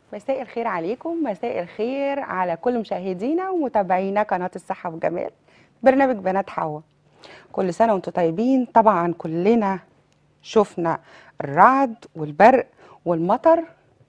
مساء الخير عليكم مساء الخير على كل مشاهدينا ومتابعينا قناة الصحة والجمال برنامج بنات حوا كل سنة وانتم طيبين طبعا كلنا شفنا الرعد والبرق والمطر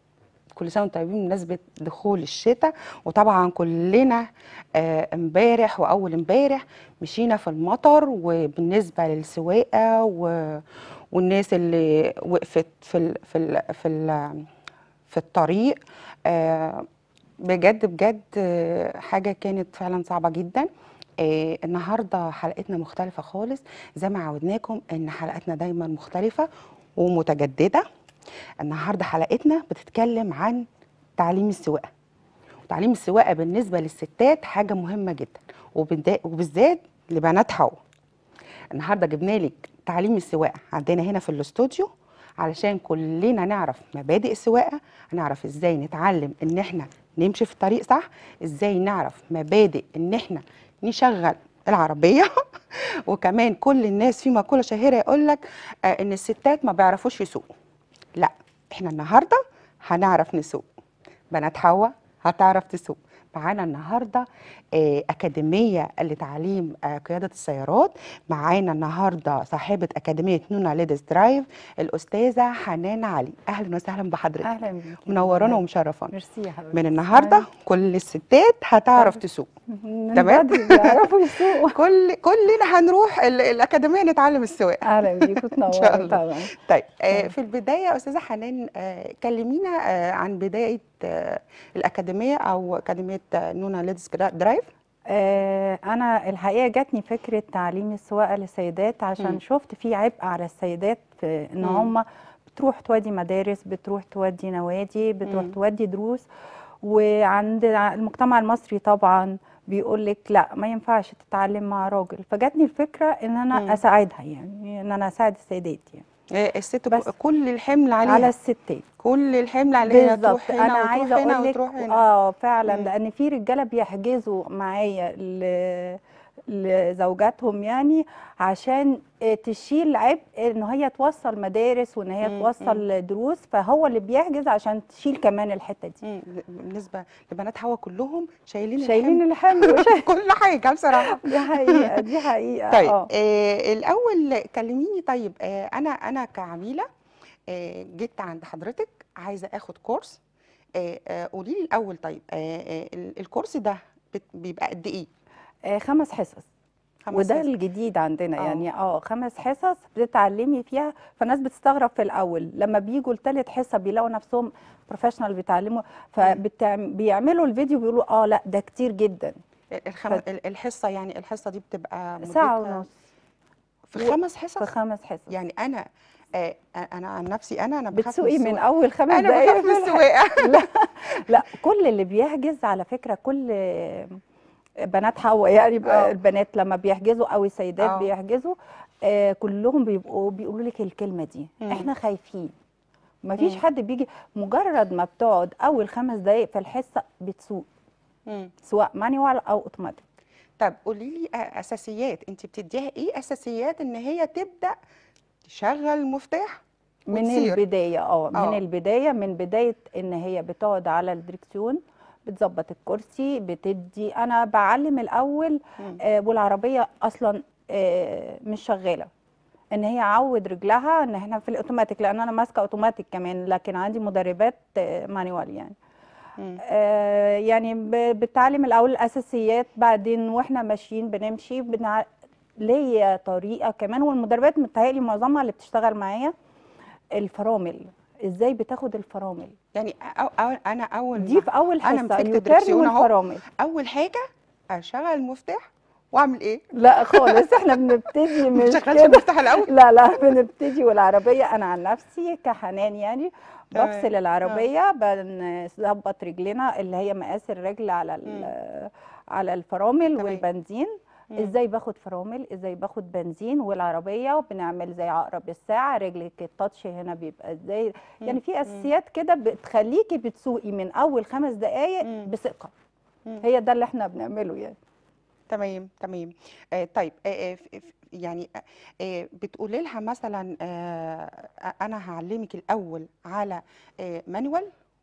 كل سنة وانتم طيبين بمناسبة دخول الشتاء وطبعا كلنا آه، امبارح واول امبارح مشينا في المطر وبالنسبة للسواقة و... والناس اللي وقفت في ال... في ال... في ال... في الطريق آه، بجد بجد آه، حاجة كانت فعلا صعبة جدا آه، النهاردة حلقتنا مختلفة خالص زي ما عودناكم ان حلقتنا دايما مختلفة ومتجددة النهاردة حلقتنا بتتكلم عن تعليم السواقة وتعليم السواقة بالنسبة للستات حاجة مهمة جدا وبالدا- وبالذات لبنات حوا النهارده جبنا لك تعليم السواقه عندنا هنا في الاستوديو علشان كلنا نعرف مبادئ السواقه نعرف ازاي نتعلم ان احنا نمشي في الطريق صح ازاي نعرف مبادئ ان احنا نشغل العربيه وكمان كل الناس في مقوله شهيره يقول لك آه ان الستات ما بيعرفوش يسوقوا لا احنا النهارده هنعرف نسوق بنات حوا هتعرف تسوق معانا النهارده آه، أكاديمية لتعليم آه، قيادة السيارات معانا النهارده صاحبة أكاديمية نونا ليدز درايف الأستاذة حنان علي أهلا وسهلا بحضرتك اهلا بيكي منورانا أهلاً. ومشرفانا ميرسي يا حبيبتي من النهارده كل الستات هتعرف طب. تسوق من تمام؟ بدري بيعرفوا يسوقوا كل كلنا هنروح ال- الأكاديمية نتعلم السواقة اهلا بيكوا إن شاء تنوروا الله. طبعا طيب آه، تمام. في البداية يا أستاذة حنان آه، كلمينا آه، عن بداية آه، الأكاديمية أو أكاديمية آه، نونا ليدز درايف آه انا الحقيقه جاتني فكره تعليم السواقه للسيدات عشان مم. شفت في عبء على السيدات في ان مم. هم بتروح تودي مدارس بتروح تودي نوادي بتروح مم. تودي دروس وعند المجتمع المصري طبعا بيقول لك لا ما ينفعش تتعلم مع راجل فجاتني الفكره ان مم. انا اساعدها يعني ان انا اساعد السيدات يعني آه، الست بس. كل الحمل عليها على الستات كل الحمل عليها بالظبط تروح هنا انا وتروح عايزه هنا اقول لك وتروح هنا اه فعلا مم. لان في رجاله بيحجزوا معايا ل- لزوجاتهم يعني عشان آه، تشيل عبء ان هي توصل مدارس وان هي مم، توصل دروس فهو اللي بيحجز عشان تشيل كمان الحته دي مم، بالنسبة لبنات حوا كلهم شايلين شايلين الحمل الحمل وشايل- كل حاجة بصراحة دي حقيقه دي حقيقه طيب اه آه الأول كلميني طيب آه أنا أنا كعميلة آه جيت عند حضرتك عايزة آخد كورس آه آه قولي لي الأول طيب آه آه ال- الكورس ده بت- بيبقى قد إيه؟ آه، خمس حصص خمس وده حصص. الجديد عندنا آه. يعني اه خمس حصص بتتعلمي فيها فالناس بتستغرب في الاول لما بيجوا لتالت حصه بيلاقوا نفسهم بروفيشنال بيتعلموا فبيعملوا الفيديو بيقولوا اه لا ده كتير جدا الخم... ال- الحصة يعني الحصة دي بتبقى ساعه مدتها ونص في و- خمس في حصص خمس حصص يعني أنا آه أنا عن نفسي أنا أنا بخاف من بتسوقي من السواقة. اول خمس أنا دقايق بخاف من في الح- السواقة لا لا كل اللي بيحجز على فكره كل بنات حوا يعني ب- آه. البنات لما بيحجزوا او السيدات آه. بيحجزوا آه كلهم بيبقوا بيقولوا لك الكلمه دي مم. احنا خايفين ما فيش مم. حد بيجي مجرد ما بتقعد اول خمس دقايق في الحصه بتسوق مم. سواء مانيوال او اوتوماتيك طب قولي لي آه، اساسيات انت بتديها ايه اساسيات ان هي تبدا تشغل المفتاح من وتسير. البدايه اه آه. من البدايه من بدايه ان هي بتقعد على الدركسيون بتظبط الكرسي بتدي انا بعلم الاول مم. آه والعربيه اصلا آه مش شغاله ان هي عود رجلها ان احنا في الاوتوماتيك لان انا ماسكه اوتوماتيك كمان لكن عندي مدربات آه مانيوال يعني مم. آه يعني ب- بتعلم الاول الاساسيات بعدين واحنا ماشيين بنمشي بنع... ليا طريقه كمان والمدربات متهيألي معظمها اللي بتشتغل معايا الفرامل ازاي بتاخد الفرامل يعني أو أو انا اول دي ما في اول أنا حصه مسكت اليوتيرن الدركسيون أهو. والفرامل اول حاجه اشغل المفتاح واعمل ايه لا خالص احنا بنبتدي ما مش تشغلش كده المفتاح الاول لا لا بنبتدي والعربيه انا عن نفسي كحنان يعني تمام. بفصل العربيه بنظبط رجلنا اللي هي مقاس الرجل على ال- على الفرامل تمام. والبنزين مم. ازاي باخد فرامل ازاي باخد بنزين والعربيه وبنعمل زي عقرب الساعه رجلك التاتش هنا بيبقى ازاي يعني مم. في اساسيات كده بتخليكي بتسوقي من اول خمس دقائق مم. بثقه مم. هي ده اللي احنا بنعمله يعني تمام تمام آه طيب آه آه، ف- ف- يعني آه، آه بتقولي لها مثلا آه انا هعلمك الاول على آه مانوال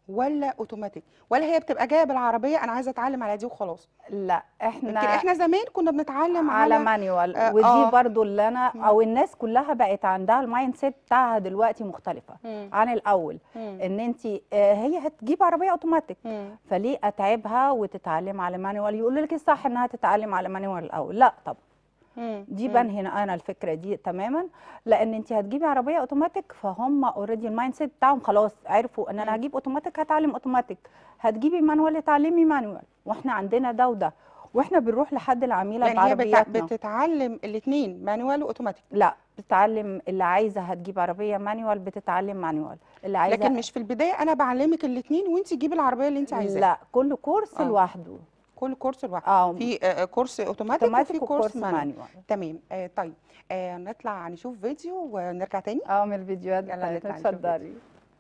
ولا اوتوماتيك ولا هي بتبقى جايه بالعربيه انا عايزه اتعلم على دي وخلاص لا يمكن احنا احنا زمان كنا بنتعلم على على مانيوال آه، ودي آه. برضو اللي انا مم. او الناس كلها بقت عندها المايند سيت بتاعها دلوقتي مختلفه مم. عن الاول مم. ان انت هي هتجيب عربيه اوتوماتيك مم. فليه اتعبها وتتعلم على مانيوال يقولوا لك الصح انها تتعلم على مانيوال الاول لا طب مم. دي مم. بنهي انا الفكره دي تماما لان انت هتجيبي عربيه اوتوماتيك فهم اوريدي المايند سيت بتاعهم خلاص عرفوا ان انا مم. هجيب اوتوماتيك هتعلم اوتوماتيك هتجيبي مانوال اتعلمي مانوال واحنا عندنا ده وده واحنا بنروح لحد العميله يعني هي بتع... بعربياتنا بتتعلم الاثنين مانوال واوتوماتيك لا بتتعلم اللي عايزه هتجيب عربيه مانوال بتتعلم مانوال اللي عايزه لكن مش في البدايه انا بعلمك الاثنين وانت جيبي العربيه اللي انت عايزاها لا كل كورس آه. لوحده كل كورس لوحده اه في آه، كورس اوتوماتيك وفي اوتوماتيك كورس وكورس مانوال مانوال تمام آه طيب آه نطلع نشوف فيديو ونرجع تاني اه من الفيديوهات يلا بتاعتنا نطلع نشوف اتفضلي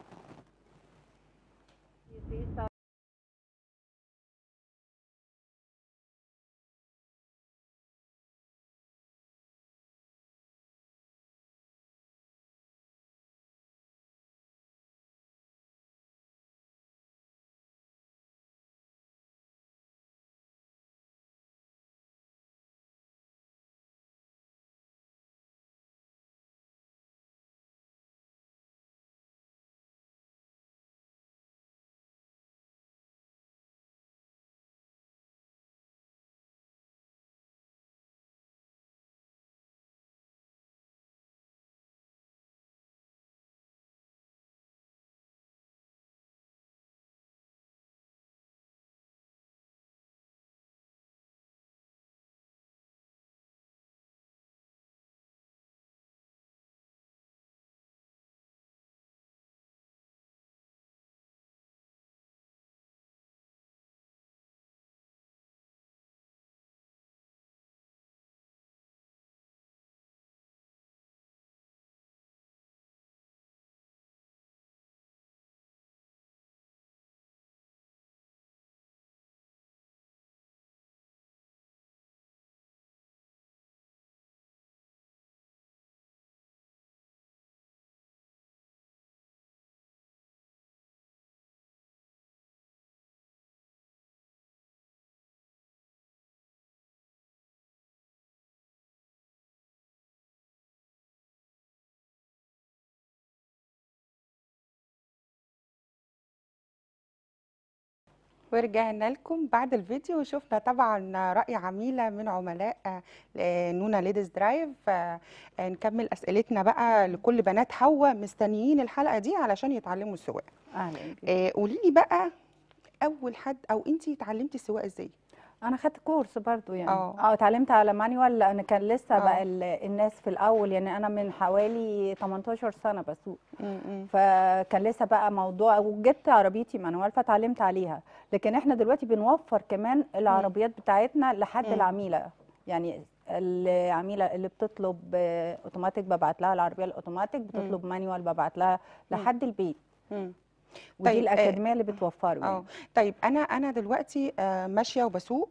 ورجعنا لكم بعد الفيديو وشفنا طبعا رأي عميلة من عملاء آه، نونا ليديز درايف آه، آه، نكمل أسئلتنا بقى لكل بنات حواء مستنيين الحلقة دي علشان يتعلموا السواقة اهلا بيك. آه، قولي لي بقى أول حد أو أنتي اتعلمتي السواقة إزاي؟ انا خدت كورس برضو يعني اه. اه اتعلمت على مانيوال لان كان لسه اه. بقى ال- الناس في الاول يعني انا من حوالي 18 سنه بسوق م- م. فكان لسه بقى موضوع وجبت عربيتي مانوال فتعلمت عليها لكن احنا دلوقتي بنوفر كمان العربيات بتاعتنا لحد مم. العميله يعني العميله اللي بتطلب آه، اوتوماتيك ببعت لها العربيه الاوتوماتيك بتطلب مانيوال ببعت لها مم. لحد البيت م. ودي طيب، آه، الاكاديميه اللي بتوفره اه يعني. طيب انا انا دلوقتي آه، ماشيه وبسوق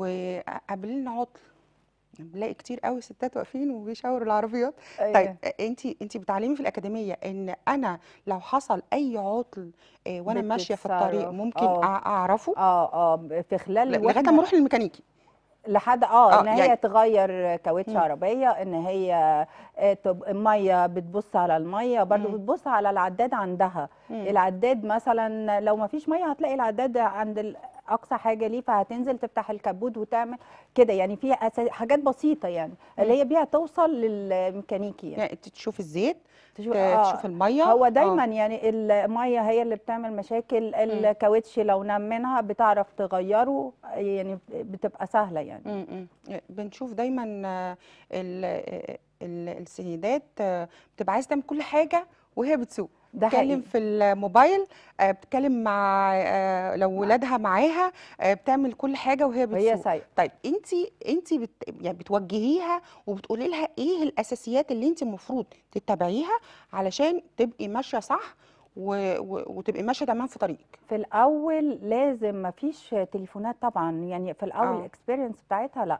وقابلنا عطل بلاقي كتير قوي ستات واقفين وبيشاوروا العربيات طيب أيوة. انت انت بتعلمي في الاكاديميه ان انا لو حصل اي عطل آه، وانا ماشيه في الطريق بتتصرف. ممكن اه. أع- اعرفه اه اه في خلال ل- لغايه واحنا ما اروح للميكانيكي لحد اه اه ان هي يعني تغير كاوتش مم. عربيه ان هي آه، تب- الميه بتبص على الميه برضو مم. بتبص على العداد عندها مم. العداد مثلا لو ما فيش ميه هتلاقي العداد عند ال- اقصى حاجه ليه فهتنزل تفتح الكبوت وتعمل كده يعني في أسا- حاجات بسيطه يعني اللي هي بيها توصل للميكانيكي يعني يعني انت تشوف الزيت تشوف ت- اه تشوف الميه هو اه دايما يعني الميه هي اللي بتعمل مشاكل الكاوتش لو نام منها بتعرف تغيره يعني بتبقى سهله يعني م- م. بنشوف دايما آه، ال- آه، ال- السيدات آه، بتبقى عايزه تعمل كل حاجه وهي بتسوق ده بتتكلم حقيقي في الموبايل آه، بتتكلم مع آه، لو ولادها معاها آه، بتعمل كل حاجه وهي وهي بتسوق سايقه طيب انت انت بت يعني بتوجهيها وبتقولي لها ايه الاساسيات اللي انت المفروض تتبعيها علشان تبقي ماشيه صح و... و... وتبقي ماشيه تمام في طريقك في الاول لازم ما فيش تليفونات طبعا يعني في الاول اه الاكسبيرينس بتاعتها لا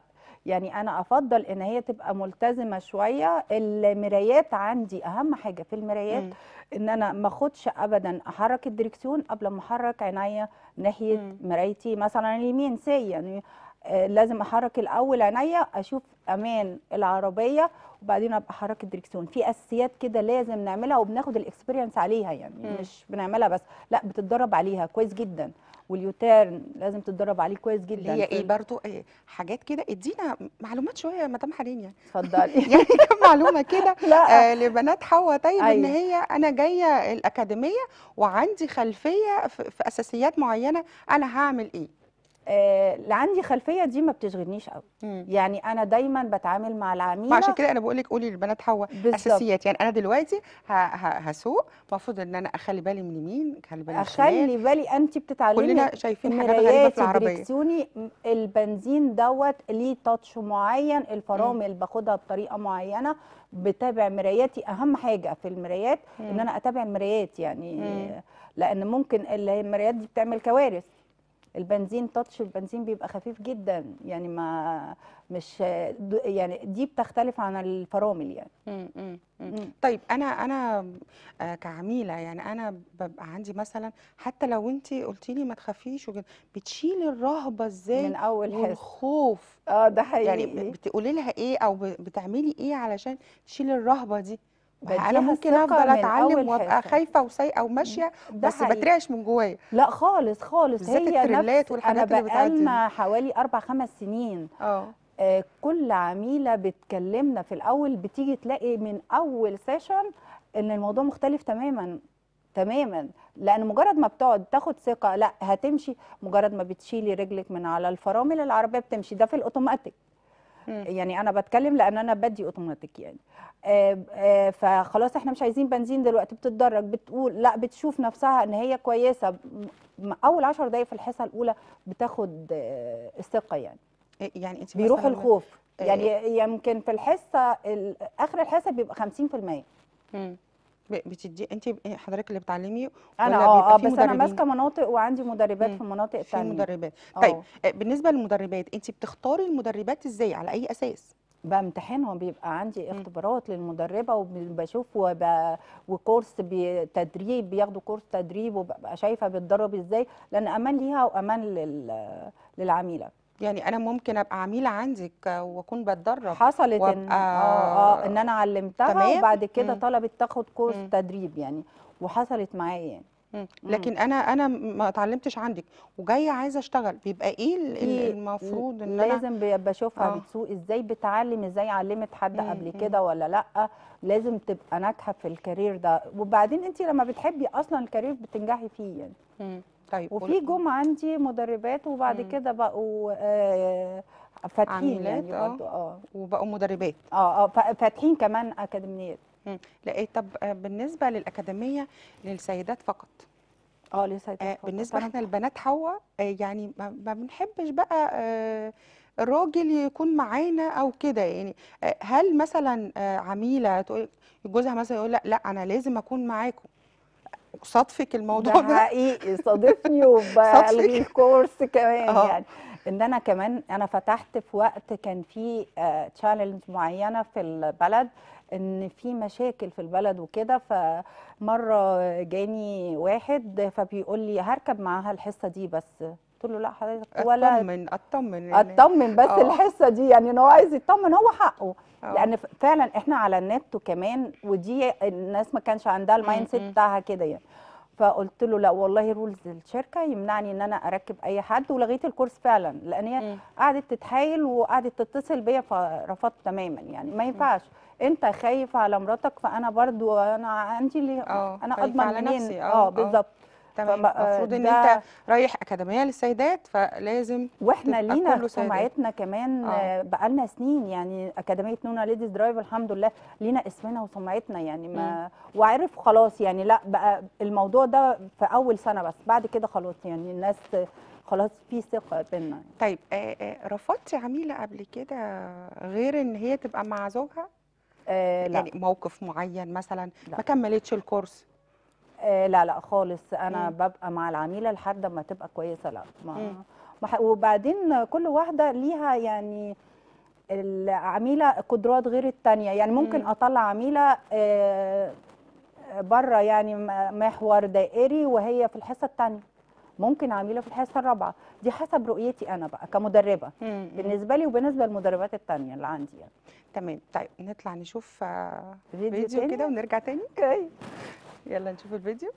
يعني انا افضل ان هي تبقى ملتزمه شويه المرايات عندي اهم حاجه في المرايات مم. ان انا ما اخدش ابدا احرك الدركسيون قبل ما احرك عينيا ناحيه مم. مرايتي مثلا اليمين سي يعني آه، لازم احرك الاول عينيا اشوف امان العربيه وبعدين ابقى احرك الدركسيون في اساسيات كده لازم نعملها وبناخد الاكسبيرينس عليها يعني مم. مش بنعملها بس لا بتتدرب عليها كويس جدا واليوتيرن لازم تتدرب عليه كويس اللي جدا هي في ايه ال- برضو إيه حاجات كده ادينا معلومات شويه يا مدام حنين يعني اتفضلي يعني كم معلومه كده لا آه لبنات حواء طيب ان أيوة. هي انا جايه الاكاديميه وعندي خلفيه في, في اساسيات معينه انا هعمل ايه آه، اللي عندي خلفيه دي ما بتشغلنيش قوي مم. يعني انا دايما بتعامل مع ما العميله عشان كده انا بقول لك قولي للبنات حواء بالظبط اساسيات يعني انا دلوقتي ه- ه- هسوق المفروض ان انا اخلي بالي من اليمين اخلي بالي من الشمال اخلي بالي انت بتتعلمي كلنا شايفين حاجات غريبه مرايات في العربيه دريكسيوني م- البنزين دوت ليه تاتش معين الفرامل باخدها بطريقه معينه بتابع مراياتي اهم حاجه في المرايات ان مم. انا اتابع المرايات يعني مم. لان ممكن اللي هي المرايات دي بتعمل كوارث البنزين تاتش البنزين بيبقى خفيف جدا يعني ما مش د- يعني دي بتختلف عن الفرامل يعني مم. مم. مم. مم. طيب انا انا آه، كعميله يعني انا ببقى عندي مثلا حتى لو انت قلتي لي ما تخافيش وكده بتشيلي الرهبه ازاي من اول حس والخوف اه ده يعني حقيقي بتقولي لها ايه او ب- بتعملي ايه علشان تشيلي الرهبه دي ما انا بديها ممكن الثقة افضل من اتعلم أول وابقى حصة. خايفه وسايقه وماشيه ده بس حقيقي بترعش من جوايا لا خالص خالص بالذات هي التريلات نفس والحاجات انا اللي بتعدي دي. بقالنا حوالي اربع خمس سنين اه آه، كل عميله بتكلمنا في الاول بتيجي تلاقي من اول سيشن ان الموضوع مختلف تماما تماما لان مجرد ما بتقعد تاخد ثقه لا هتمشي مجرد ما بتشيلي رجلك من على الفرامل العربيه بتمشي ده في الاوتوماتيك مم. يعني انا بتكلم لان انا بدي اوتوماتيك يعني آه، آه، فخلاص احنا مش عايزين بنزين دلوقتي بتتدرج بتقول لا بتشوف نفسها ان هي كويسه م- م- اول عشر دقايق في الحصه الاولى بتاخد آه، الثقه يعني إيه يعني انت بيروح مثلا الخوف آه، يعني يمكن في الحصه ال- اخر الحصه بيبقى 50% مم. ب- بتدي انت حضرتك اللي بتعلمي انا ولا اه بيبقى اه في بس انا مدربين ماسكه مناطق وعندي مدربات مم. في مناطق في تانية مدربات اه طيب آه، بالنسبه للمدربات انت بتختاري المدربات ازاي على اي اساس بامتحنهم بيبقى عندي مم. اختبارات للمدربه وبشوف وب... وكورس بي... تدريب بياخدوا كورس تدريب وببقى شايفه بيتدرب ازاي لان امان ليها وامان لل... للعميله يعني انا ممكن ابقى عميله عندك آه، واكون بتدرب حصلت ان وابقى اه اه ان انا علمتها تمام وبعد كده مم. طلبت تاخد كورس مم. تدريب يعني وحصلت معايا يعني مم. مم. لكن انا انا ما اتعلمتش عندك وجايه عايزه اشتغل بيبقى ايه ال- ال- في المفروض ان انا لازم ب- بشوفها اه بتسوق ازاي بتعلم ازاي علمت حد مم. قبل مم. كده ولا لا لازم تبقى ناجحه في الكارير ده وبعدين انت لما بتحبي اصلا الكارير بتنجحي فيه يعني مم. طيب وفي قولي جم عندي مدربات وبعد مم. كده بقوا آه، فاتحين عميلات يعني اه برضو اه وبقوا مدربات اه اه فا- فاتحين كمان اكاديميات مم. لا إيه طب آه، بالنسبه للاكاديميه للسيدات فقط اه لسه آه، هتفقد بالنسبه انا احنا البنات حواء آه، يعني ما ما بنحبش بقى آه، الراجل يكون معانا او كده يعني آه، هل مثلا آه، عميله تقول جوزها مثلا يقول لا لا انا لازم اكون معاكم صادفك الموضوع ده ده حقيقي صادفني وبلغي صادفك الكورس كمان اه يعني ان انا كمان انا فتحت في وقت كان في تشالنج معينه في البلد ان في مشاكل في البلد وكده فمره جاني واحد فبيقول لي هركب معاها الحصه دي بس قلت له لا حضرتك ولا اطمن اطمن إن- اطمن بس اه الحصه دي يعني ان هو عايز يطمن هو حقه اه لان ف- فعلا احنا على النت وكمان ودي الناس ما كانش عندها مم، المايند سيت مم. بتاعها كده يعني فقلت له لا والله رولز الشركه يمنعني ان انا اركب اي حد ولغيت الكورس فعلا لان هي مم، قعدت تتحايل وقعدت تتصل بيا فرفضت تماما يعني ما مم. ينفعش انت خايف على مراتك فانا برضو انا عندي اللي اه انا خايفه اضمن على منين نفسي اه اه اه بالظبط تمام فبقى المفروض ان انت ده رايح اكاديميه للسيدات فلازم واحنا تبقى لينا كله سيدات سمعتنا كمان اه آه، بقالنا سنين يعني اكاديميه نونا ليديز درايف الحمد لله لينا اسمنا وسمعتنا يعني مم. ما وعرف خلاص يعني لا بقى الموضوع ده في اول سنه بس بعد كده خلاص يعني الناس خلاص في ثقه بينا يعني. طيب آه، آه، رفضتي عميله قبل كده غير ان هي تبقى مع زوجها آه لا يعني موقف معين مثلا لا ما كملتش الكورس آه لا لا خالص انا مم. ببقى مع العميله لحد ما تبقى كويسه لا مم. ما ما ح- وبعدين كل واحده ليها يعني العميله قدرات غير التانية يعني ممكن مم. اطلع عميله بره يعني م- محور دائري وهي في الحصه الثانيه ممكن عميله في الحصه الرابعه دي حسب رؤيتي انا بقى كمدربه مم. بالنسبه لي وبالنسبه للمدربات التانية اللي عندي يعني تمام طيب نطلع نشوف آه، فيديو فيديو تاني؟ كده ونرجع تاني اوكي يلا نشوف الفيديو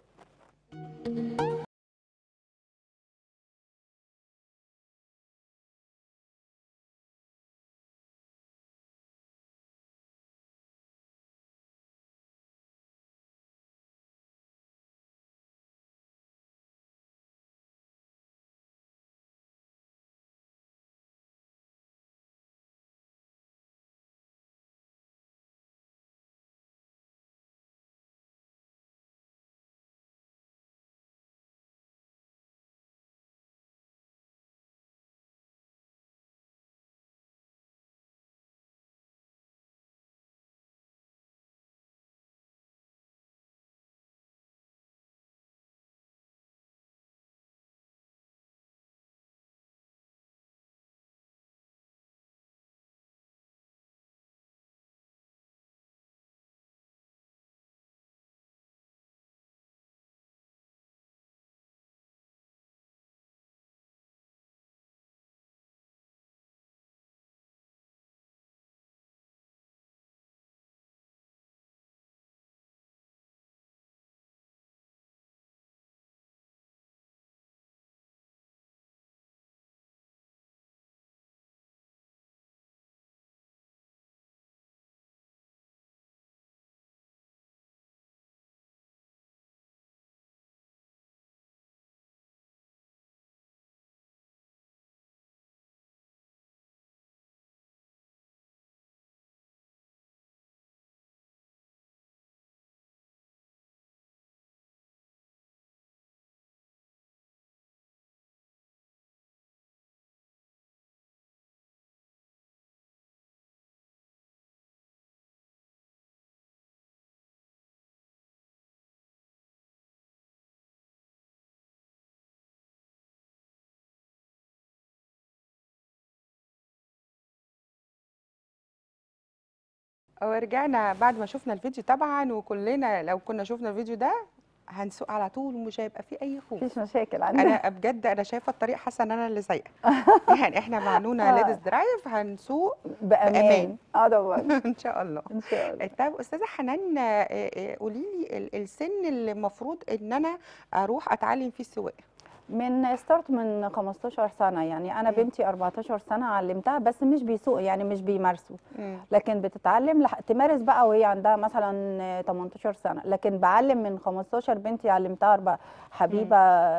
ورجعنا بعد ما شفنا الفيديو طبعا وكلنا لو كنا شفنا الفيديو ده هنسوق على طول ومش هيبقى فيه اي خوف مفيش مشاكل عندنا انا بجد انا شايفه الطريق حاسه ان انا اللي سايقه يعني احنا مع نونا آه. ليديز درايف هنسوق بامان بأمان. اه طبعا ان شاء الله ان شاء الله طب استاذه حنان آه، آه، قولي لي ال- السن اللي المفروض ان انا اروح اتعلم فيه السواقه من ستارت من 15 سنه يعني انا مم. بنتي 14 سنه علمتها بس مش بيسوق يعني مش بيمارسوا مم. لكن بتتعلم لح... تمارس بقى وهي عندها مثلا 18 سنه لكن بعلم من 15 بنتي علمتها أربع حبيبه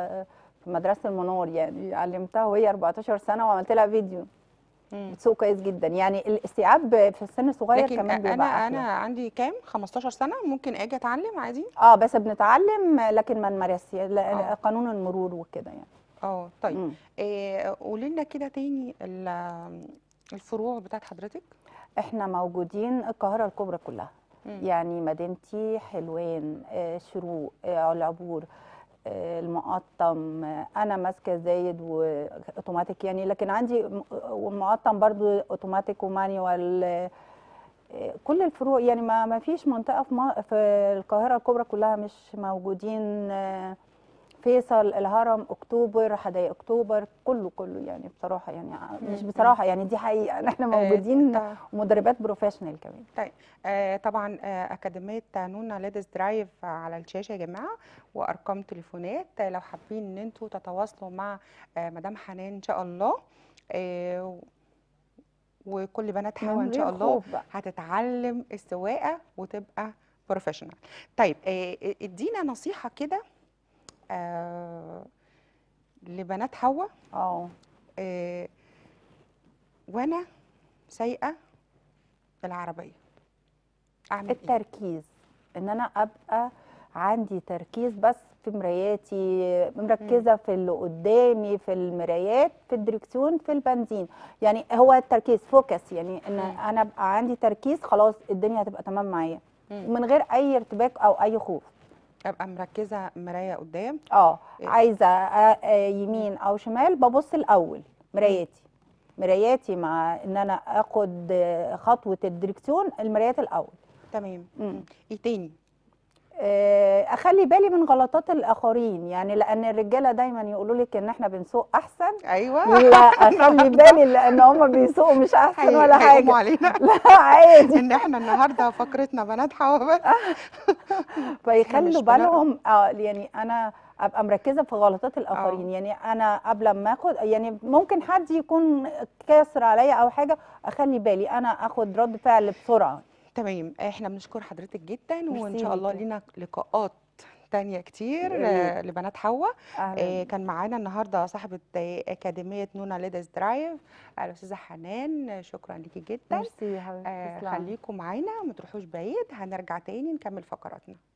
في مدرسه المنور يعني علمتها وهي 14 سنه وعملت لها فيديو مم. بتسوق كويس جدا يعني الاستيعاب في السن الصغير لكن كمان بيبقى انا أحلى. انا عندي كام 15 سنه ممكن اجي اتعلم عادي اه بس بنتعلم لكن ما نمارسش لا- آه. قانون المرور وكده يعني اه طيب مم. آه، قولي لنا كده تاني ال- الفروع بتاعت حضرتك احنا موجودين القاهره الكبرى كلها مم. يعني مدينتي حلوان آه، شروق آه، العبور آه، المقطم آه، انا ماسكه زايد واوتوماتيك يعني لكن عندي م- ومقطم برضو اوتوماتيك ومانيوال آه، آه، كل الفروع يعني ما ما فيش منطقه في ما- في القاهره الكبرى كلها مش موجودين آه، فيصل الهرم اكتوبر حدائق اكتوبر كله كله يعني بصراحه يعني مش مم. بصراحه يعني دي حقيقه احنا آه، موجودين طيب. ومدربات بروفيشنال كمان طيب آه طبعا آه أكاديمية نونا ليديز درايف على الشاشة يا جماعة وأرقام تليفونات آه لو حابين إن انتوا تتواصلوا مع آه مدام حنان إن شاء الله آه وكل بنات حوا من إن شاء غير الله خوف بقى. هتتعلم السواقة وتبقى بروفيشنال طيب آه ادينا نصيحة كده آه لبنات حوا اه آه وانا سايقه العربيه اعمل ايه التركيز ان انا ابقى عندي تركيز بس في مراياتي مركزه في اللي قدامي في المرايات في الدركسيون في البنزين يعني هو التركيز فوكس يعني ان مم. انا ابقى عندي تركيز خلاص الدنيا هتبقى تمام معايا مم. من غير اي ارتباك او اي خوف ابقى مركزه مرايه قدام اه إيه. عايزه آه، آه، يمين او شمال ببص الاول مراياتي مراياتي مع ان انا اخد آه، خطوه الدركسيون المرايات الاول تمام مم. ايه تاني آه، اخلي بالي من غلطات الاخرين يعني لان الرجاله دايما يقولوا لك ان احنا بنسوق احسن ايوه لا اخلي بالي لان هم بيسوقوا مش احسن هي- ولا هيقوموا حاجه علينا لا عادي ان احنا النهارده فقرتنا بنات حوا بس مش فيخلوا بنعرف. بالهم اه يعني انا ابقى مركزه في غلطات الاخرين يعني انا قبل ما اخد يعني ممكن حد يكون كاسر عليا او حاجه اخلي بالي انا اخد رد فعل بسرعه تمام احنا بنشكر حضرتك جدا وان ميرسي شاء الله ليكي. لينا لقاءات تانية كتير يا ريت. آه، لبنات حوا اهلا آه، كان معانا النهارده صاحبة آه، أكاديمية نونا ليدز درايف الأستاذة حنان آه، شكرا ليكي جدا ميرسي يا حبيبتي آه، تسلمي. خليكم معانا ما تروحوش بعيد هنرجع تاني نكمل فقراتنا